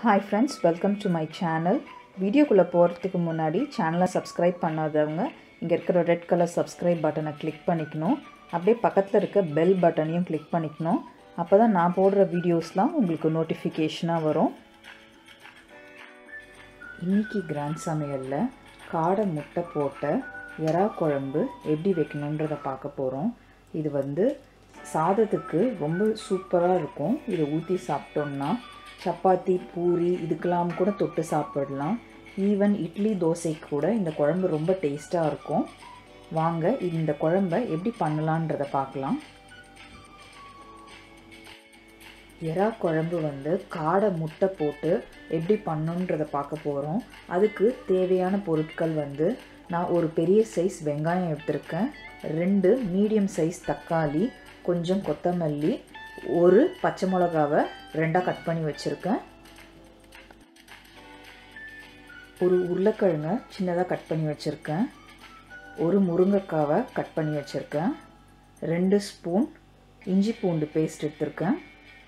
hi friends welcome to my channel வீடியோக்குள்ளே போகிறதுக்கு முன்னாடி சேனலை சப்ஸ்கிரைப் பண்ணாதவங்க இங்கே இருக்கிற ரெட் கலர் சப்ஸ்கிரைப் பட்டனை கிளிக் பண்ணிக்கணும் அப்படியே பக்கத்தில் இருக்க பெல் பட்டனையும் கிளிக் பண்ணிக்கணும் அப்போ தான் நான் போடுற வீடியோஸ்லாம் உங்களுக்கு நோட்டிஃபிகேஷனாக வரும் இன்றைக்கி கிராண்ட் சமையலில் காடை முட்டை போட்ட எறா குழம்பு எப்படி வைக்கணுன்றதை பார்க்க போகிறோம் இது வந்து சாதத்துக்கு ரொம்ப சூப்பராக இருக்கும் இதை ஊற்றி சாப்பிட்டோம்னா சப்பாத்தி பூரி இதுக்கெல்லாம் கூட தொட்டு சாப்பிடலாம் ஈவன் இட்லி தோசைக்கு கூட இந்த குழம்பு ரொம்ப டேஸ்ட்டாக இருக்கும் வாங்க இந்த குழம்ப எப்படி பண்ணலான்றதை பார்க்கலாம் எறா குழம்பு வந்து காடை முட்டை போட்டு எப்படி பண்ணுன்றதை பார்க்க போகிறோம் அதுக்கு தேவையான பொருட்கள் வந்து நான் ஒரு பெரிய சைஸ் வெங்காயம் எடுத்திருக்கேன் ரெண்டு மீடியம் சைஸ் தக்காளி கொஞ்சம் கொத்தமல்லி ஒரு பச்சை மிளகாவை ரெண்டாக கட் பண்ணி வச்சுருக்கேன் ஒரு உருளைக்கிழங்கை சின்னதாக கட் பண்ணி வச்சுருக்கேன் ஒரு முருங்கைக்காவை கட் பண்ணி வச்சுருக்கேன் ரெண்டு ஸ்பூன் இஞ்சி பூண்டு பேஸ்ட் எடுத்திருக்கேன்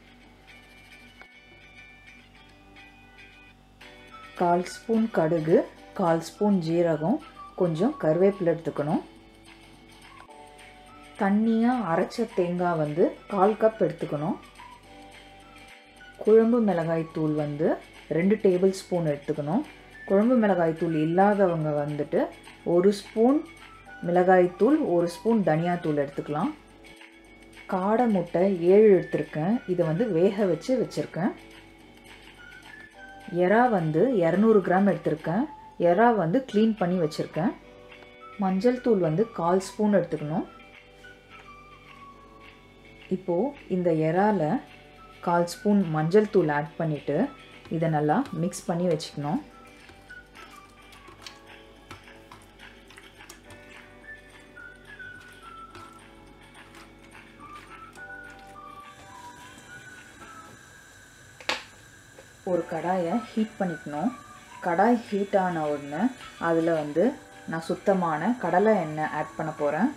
கால் ஸ்பூன் கடுகு கால் ஸ்பூன் ஜீரகம் கொஞ்சம் கருவேப்பிலை எடுத்துக்கணும் தண்ணியாக அரைச்ச தேங்காய் வந்து கால் கப் எடுத்துக்கணும் குழம்பு மிளகாய் தூள் வந்து ரெண்டு டேபிள் ஸ்பூன் எடுத்துக்கணும் குழம்பு மிளகாய் தூள் இல்லாதவங்க வந்துட்டு ஒரு ஸ்பூன் மிளகாய் தூள் ஒரு ஸ்பூன் தனியாத்தூள் எடுத்துக்கலாம் காடை முட்டை ஏழு எடுத்திருக்கேன் இதை வந்து வேக வச்சு வச்சுருக்கேன் எறா வந்து இரநூறு கிராம் எடுத்திருக்கேன் எறா வந்து க்ளீன் பண்ணி வச்சுருக்கேன் மஞ்சள் தூள் வந்து கால் ஸ்பூன் எடுத்துக்கணும் இப்போது இந்த எறால கால் ஸ்பூன் மஞ்சள் தூள் ஆட் பண்ணிவிட்டு இதை நல்லா மிக்ஸ் பண்ணி வச்சுக்கணும் ஒரு கடாயை ஹீட் பண்ணிக்கணும் கடாய் ஹீட் ஆன உடனே அதில் வந்து நான் சுத்தமான கடலை எண்ணெய் ஆட் பண்ண போகிறேன்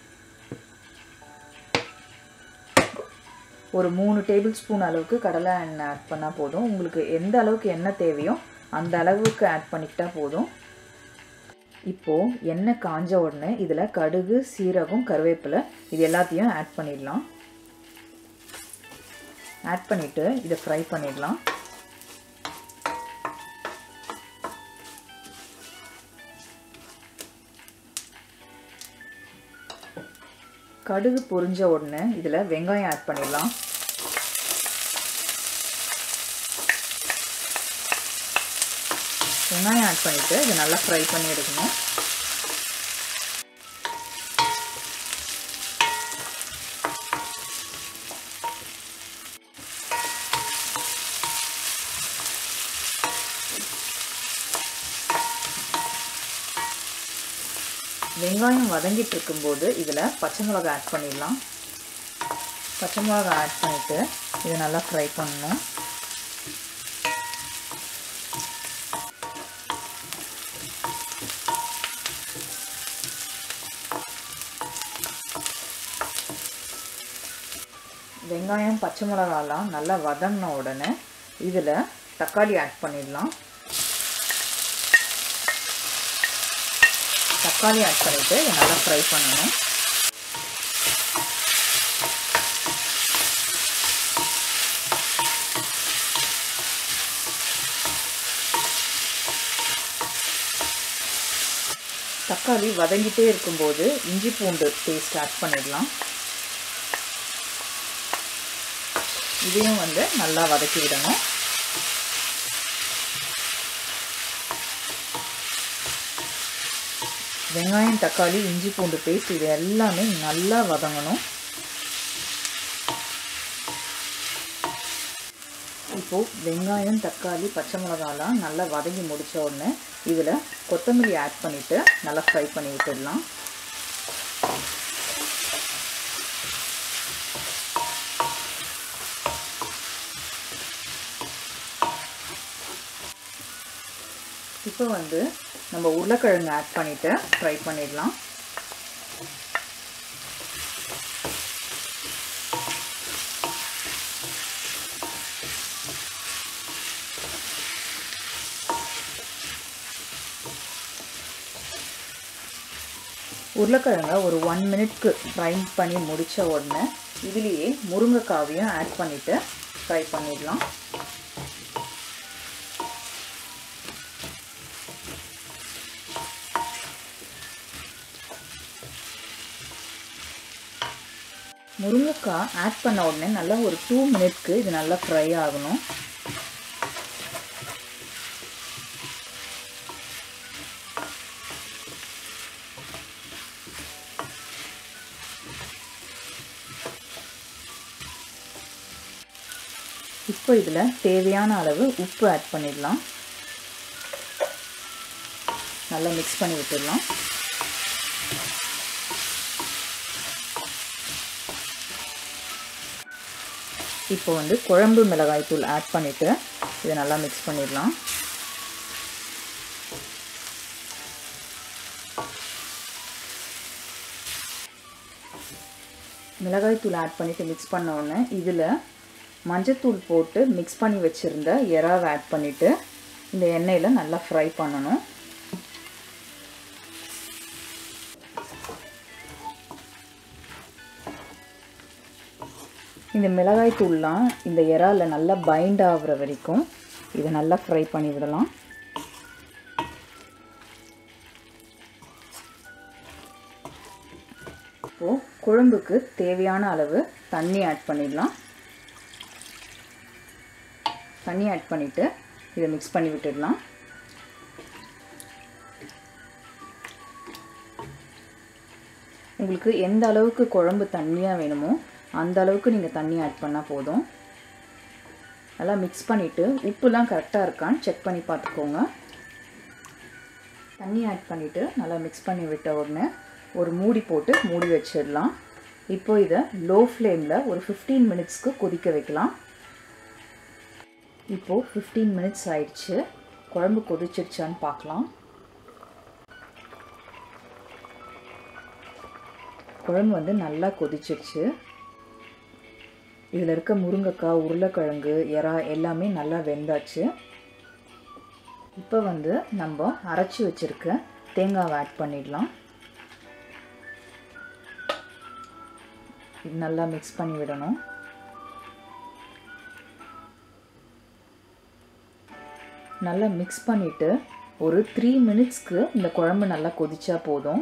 ஒரு மூணு டேபிள் ஸ்பூன் அளவுக்கு கடலை எண்ணெய் ஆட் பண்ணால் போதும் உங்களுக்கு எந்த அளவுக்கு எண்ணெய் தேவையோ அந்த அளவுக்கு ஆட் பண்ணிக்கிட்டால் போதும் இப்போது எண்ணெய் காஞ்ச உடனே இதில் கடுகு சீரகம் கருவேப்பிலை இது எல்லாத்தையும் ஆட் பண்ணிடலாம் ஆட் பண்ணிவிட்டு இதை ஃப்ரை பண்ணிடலாம் கடுகு பொரிஞ்ச உடனே இதில் வெங்காயம் ஆட் பண்ணிடலாம் வெங்காயம் ஆட் பண்ணிவிட்டு இதை நல்லா ஃப்ரை பண்ணி எடுக்கணும் வெங்காயம் வதங்கிட்டு இருக்கும்போது இதில் பச்சை மிளகா ஆட் பண்ணிடலாம் பச்சை மிளகா ஆட் பண்ணிவிட்டு இதை நல்லா ஃப்ரை பண்ணணும் வெங்காயம் பச்சை மிளகாலாம் நல்லா வதங்கின உடனே இதில் தக்காளி ஆட் பண்ணிடலாம் தக்காளி ஆட் பண்ணிவிட்டு இதை நல்லா ஃப்ரை பண்ணணும் தக்காளி வதங்கிட்டே இருக்கும்போது இஞ்சி பூண்டு பேஸ்ட் ஆட் பண்ணிடலாம் இதையும் வந்து நல்லா வதக்கி விடணும் வெங்காயம் தக்காளி இஞ்சி பூண்டு பேஸ்ட் இது எல்லாமே நல்லா வதங்கணும் இப்போது வெங்காயம் தக்காளி பச்சை மிளகாலாம் நல்லா வதங்கி முடித்த உடனே இதில் கொத்தமல்லி ஆட் பண்ணிவிட்டு நல்லா ஃப்ரை பண்ணி விட்டுடலாம் இப்போ வந்து நம்ம உருளைக்கிழங்கு ஆட் பண்ணிவிட்டு ஃப்ரை பண்ணிடலாம் உருளைக்கிழங்க ஒரு ஒன் மினிட்க்கு ஃப்ரை பண்ணி முடித்த உடனே இதுலேயே முருங்கைக்காவையும் ஆட் பண்ணிவிட்டு ஃப்ரை பண்ணிடலாம் முருங்கைக்காய் ஆட் பண்ண உடனே நல்லா ஒரு டூ மினிட்க்கு இது நல்லா ஃப்ரை ஆகணும் இப்போ இதில் தேவையான அளவு உப்பு ஆட் பண்ணிடலாம் நல்லா மிக்ஸ் பண்ணி விட்டுடலாம் இப்போ வந்து குழம்பு மிளகாய் தூள் ஆட் பண்ணிவிட்டு இதை நல்லா மிக்ஸ் பண்ணிடலாம் மிளகாய் தூள் ஆட் பண்ணிவிட்டு மிக்ஸ் பண்ண உடனே இதில் மஞ்சத்தூள் போட்டு மிக்ஸ் பண்ணி வச்சுருந்த எறாவை ஆட் பண்ணிவிட்டு இந்த எண்ணெயில் நல்லா ஃப்ரை பண்ணணும் இந்த மிளகாய் தூள்லாம் இந்த இறால நல்லா பைண்ட் ஆகுற வரைக்கும் இதை நல்லா ஃப்ரை பண்ணி விடலாம் இப்போது குழம்புக்கு தேவையான அளவு தண்ணி ஆட் பண்ணிடலாம் தண்ணி ஆட் பண்ணிவிட்டு இதை மிக்ஸ் பண்ணி விட்டுடலாம் உங்களுக்கு எந்த அளவுக்கு குழம்பு தண்ணியாக வேணுமோ அந்த அளவுக்கு நீங்கள் தண்ணி ஆட் பண்ணால் போதும் நல்லா மிக்ஸ் பண்ணிவிட்டு உப்புலாம் கரெக்டாக இருக்கான்னு செக் பண்ணி பார்த்துக்கோங்க தண்ணி ஆட் பண்ணிவிட்டு நல்லா மிக்ஸ் பண்ணி விட்ட உடனே ஒரு மூடி போட்டு மூடி வச்சிடலாம் இப்போ இதை லோ ஃப்ளேமில் ஒரு ஃபிஃப்டீன் மினிட்ஸ்க்கு கொதிக்க வைக்கலாம் இப்போது ஃபிஃப்டீன் மினிட்ஸ் ஆயிடுச்சு குழம்பு கொதிச்சிருச்சான்னு பார்க்கலாம் குழம்பு வந்து நல்லா கொதிச்சிருச்சு இதில் இருக்க முருங்கைக்காய் உருளைக்கிழங்கு எறா எல்லாமே நல்லா வெந்தாச்சு இப்போ வந்து நம்ம அரைச்சி வச்சுருக்க தேங்காவை ஆட் பண்ணிடலாம் இது நல்லா மிக்ஸ் பண்ணி விடணும் நல்லா மிக்ஸ் பண்ணிவிட்டு ஒரு த்ரீ மினிட்ஸ்க்கு இந்த குழம்பு நல்லா கொதிச்சா போதும்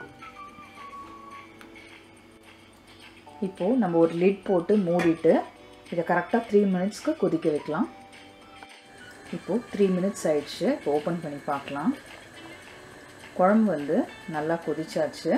இப்போது நம்ம ஒரு லிட் போட்டு மூடிட்டு இதை கரெக்டாக த்ரீ மினிட்ஸ்க்கு கொதிக்க வைக்கலாம் இப்போது த்ரீ மினிட்ஸ் ஆயிடுச்சு இப்போ ஓப்பன் பண்ணி பார்க்கலாம் குழம்பு வந்து நல்லா கொதிச்சாச்சு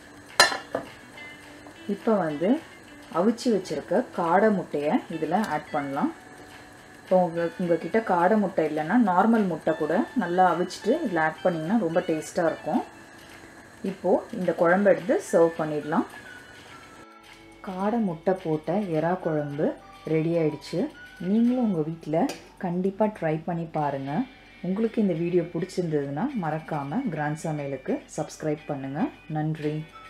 இப்போ வந்து அவிச்சு வச்சுருக்க காடை முட்டையை இதில் ஆட் பண்ணலாம் இப்போ உங்கள் உங்ககிட்ட காடை முட்டை இல்லைன்னா நார்மல் முட்டை கூட நல்லா அவிச்சிட்டு இதில் ஆட் பண்ணிங்கன்னா ரொம்ப டேஸ்ட்டாக இருக்கும் இப்போது இந்த குழம்பு எடுத்து சர்வ் பண்ணிடலாம் காடை முட்டை போட்ட எறா குழம்பு ரெடி ஆயிடுச்சு நீங்களும் உங்கள் வீட்டில் கண்டிப்பாக ட்ரை பண்ணி பாருங்கள் உங்களுக்கு இந்த வீடியோ பிடிச்சிருந்ததுன்னா மறக்காமல் கிராண்ட் சமையலுக்கு சப்ஸ்கிரைப் பண்ணுங்கள் நன்றி